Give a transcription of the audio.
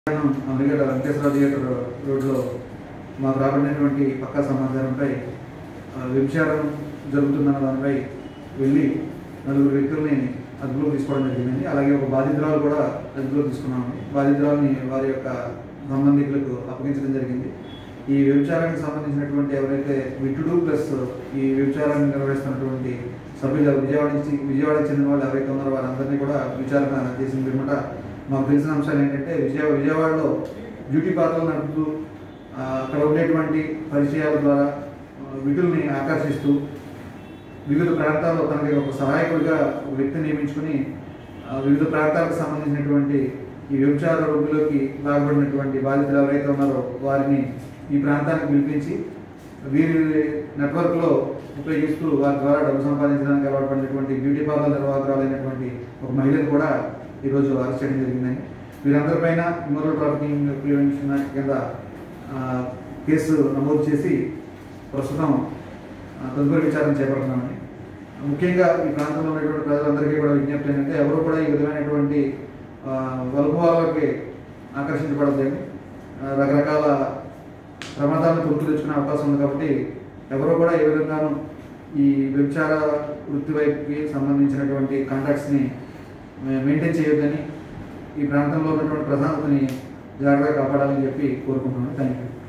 అమరిగడ్డ Venkateswara theatre రోడ్లో మాకు రాబడినటువంటి పక్కా సమాచారంపై ఆ, వ్యభిచారం జరుగుతుందన్న దానిపై వెళ్ళి నలుగురు వ్యక్తుల్ని అదుపులోకి తీసుకోవడం జరిగింది అలాగే ఒక బాధితురాలు కూడా అదుపులోకి తీసుకున్నాము బాధితురాలని వారి యొక్క సంబంధికులకు అప్పగించడం జరిగింది ఈ వ్యభిచారానికి సంబంధించినటువంటి ఎవరైతే విట్టుడు ప్లస్ ఈ వ్యభిచారాన్ని నిర్వహిస్తున్నటువంటి సభ్యులు విజయవాడ నుంచి విజయవాడకు చెందిన వాళ్ళు ఎవరైతే ఉన్నారో వారందరినీ కూడా విచారణ చేసిన పిమ్మట మాకు తెలిసిన అంశాలు ఏంటంటే విజయ విజయవాడలో బ్యూటీ పార్లర్ నడుపుతూ ఆ, అక్కడ ఉండేటువంటి పరిచయాల ద్వారా ఆ, విధుల్ని ఆకర్షిస్తూ వివిధ ప్రాంతాల్లో తనకి ఒక సహాయకుడిగా ఒక వ్యక్తిని నియమించుకుని ఆ, వివిధ ప్రాంతాలకు సంబంధించినటువంటి ఈ వ్యభిచార రోగులోకి లాగబడినటువంటి బాధితులు ఎవరైతే ఉన్నారో వారిని ఈ ప్రాంతానికి పిలిపించి వీరి నెట్వర్క్లో ఉపయోగిస్తూ వారి ద్వారా డబ్బు సంపాదించడానికి అలవాటుపడినటువంటి బ్యూటీ పార్లర్ నిర్వాహకురాలైనటువంటి ఒక మహిళను కూడా ఈరోజు అరెస్ట్ చేయడం జరిగిందని వీరందరిపైన ఇమోరల్ ట్రాఫికింగ్ ప్రివెన్షన్ యాక్ట్ కింద ఆ, కేసు నమోదు చేసి ప్రస్తుతం ఆ, తదుపరి విచారణ చేపడుతున్నామని ముఖ్యంగా ఈ ప్రాంతంలో ఉన్నటువంటి ప్రజలందరికీ కూడా విజ్ఞప్తి ఏంటంటే ఎవరు కూడా ఈ విధమైనటువంటి ఆ, వలుపువాళ్ళకి ఆకర్షించబడద్దని ఆ, రకరకాల ప్రమాదాలను గుర్తు తెచ్చుకునే అవకాశం ఉంది కాబట్టి ఎవరు కూడా ఏ విధంగానూ ఈ వ్యభిచార వృత్తి వైపుకి సంబంధించినటువంటి కాంటాక్ట్స్ని మెయింటైన్ చేయొద్దని ఈ ప్రాంతంలో ఉన్నటువంటి ప్రశాంతతని జాగ్రత్తగా కాపాడాలని చెప్పి కోరుకుంటున్నాను థ్యాంక్ యూ